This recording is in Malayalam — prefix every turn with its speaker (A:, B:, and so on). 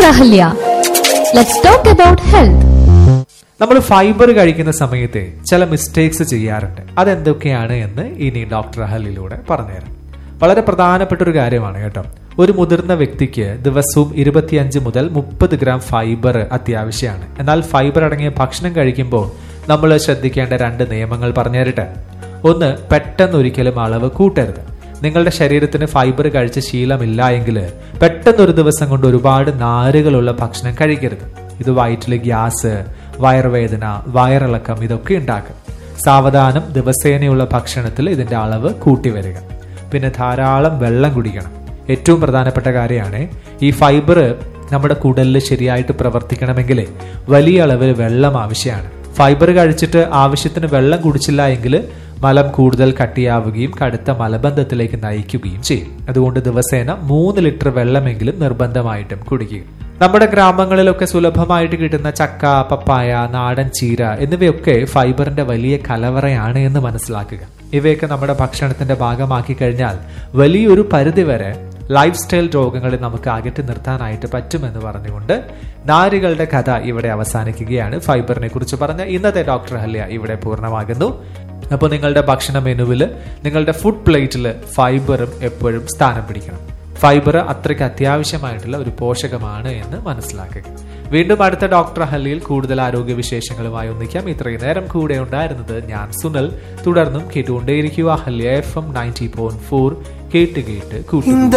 A: Ahalya. Let's talk about health.
B: നമ്മൾ ഫൈബർ കഴിക്കുന്ന സമയത്ത് ചില മിസ്റ്റേക്സ് ചെയ്യാറുണ്ട് അതെന്തൊക്കെയാണ് എന്ന് ഇനി ഡോക്ടർ അഹലിലൂടെ പറഞ്ഞുതരാം വളരെ പ്രധാനപ്പെട്ട ഒരു കാര്യമാണ് കേട്ടോ ഒരു മുതിർന്ന വ്യക്തിക്ക് ദിവസവും ഇരുപത്തിയഞ്ച് മുതൽ മുപ്പത് ഗ്രാം ഫൈബർ അത്യാവശ്യമാണ് എന്നാൽ ഫൈബർ അടങ്ങിയ ഭക്ഷണം കഴിക്കുമ്പോൾ നമ്മൾ ശ്രദ്ധിക്കേണ്ട രണ്ട് നിയമങ്ങൾ പറഞ്ഞു തരട്ടെ ഒന്ന് പെട്ടെന്ന് ഒരിക്കലും അളവ് കൂട്ടരുത് നിങ്ങളുടെ ശരീരത്തിന് ഫൈബർ കഴിച്ച ശീലമില്ല എങ്കിൽ പെട്ടെന്ന് ഒരു ദിവസം കൊണ്ട് ഒരുപാട് നാരുകളുള്ള ഭക്ഷണം കഴിക്കരുത് ഇത് വയറ്റിൽ ഗ്യാസ് വയറുവേദന വയറിളക്കം ഇതൊക്കെ ഉണ്ടാക്കും സാവധാനം ദിവസേനയുള്ള ഭക്ഷണത്തിൽ ഇതിന്റെ അളവ് കൂട്ടി വരിക പിന്നെ ധാരാളം വെള്ളം കുടിക്കണം ഏറ്റവും പ്രധാനപ്പെട്ട കാര്യമാണ് ഈ ഫൈബർ നമ്മുടെ കുടലിൽ ശരിയായിട്ട് പ്രവർത്തിക്കണമെങ്കിൽ വലിയ അളവിൽ വെള്ളം ആവശ്യമാണ് ഫൈബർ കഴിച്ചിട്ട് ആവശ്യത്തിന് വെള്ളം കുടിച്ചില്ല എങ്കിൽ മലം കൂടുതൽ കട്ടിയാവുകയും കടുത്ത മലബന്ധത്തിലേക്ക് നയിക്കുകയും ചെയ്യും അതുകൊണ്ട് ദിവസേന മൂന്ന് ലിറ്റർ വെള്ളമെങ്കിലും നിർബന്ധമായിട്ടും കുടിക്കുക നമ്മുടെ ഗ്രാമങ്ങളിലൊക്കെ സുലഭമായിട്ട് കിട്ടുന്ന ചക്ക പപ്പായ നാടൻ ചീര എന്നിവയൊക്കെ ഫൈബറിന്റെ വലിയ കലവറയാണ് എന്ന് മനസ്സിലാക്കുക ഇവയൊക്കെ നമ്മുടെ ഭക്ഷണത്തിന്റെ ഭാഗമാക്കി കഴിഞ്ഞാൽ വലിയൊരു പരിധിവരെ ലൈഫ് സ്റ്റൈൽ രോഗങ്ങളെ നമുക്ക് അകറ്റി നിർത്താനായിട്ട് പറ്റുമെന്ന് പറഞ്ഞുകൊണ്ട് നാരുകളുടെ കഥ ഇവിടെ അവസാനിക്കുകയാണ് ഫൈബറിനെ കുറിച്ച് പറഞ്ഞ ഇന്നത്തെ ഡോക്ടർ ഹല്യ ഇവിടെ പൂർണ്ണമാകുന്നു അപ്പോൾ നിങ്ങളുടെ ഭക്ഷണ മെനുവിൽ നിങ്ങളുടെ ഫുഡ് പ്ലേറ്റിൽ ഫൈബറും എപ്പോഴും സ്ഥാനം പിടിക്കണം ഫൈബർ അത്രയ്ക്ക് അത്യാവശ്യമായിട്ടുള്ള ഒരു പോഷകമാണ് എന്ന് മനസ്സിലാക്കുക വീണ്ടും അടുത്ത ഡോക്ടർ ഹല്ലിയിൽ കൂടുതൽ ആരോഗ്യ വിശേഷങ്ങളുമായി ഒന്നിക്കാം ഇത്രയും നേരം കൂടെ ഉണ്ടായിരുന്നത് ഞാൻ സുനൽ തുടർന്നും കേട്ടുകൊണ്ടേയിരിക്കുക ഹല്യ F M ninety point four കേട്ട് കേട്ട് കൂട്ടുക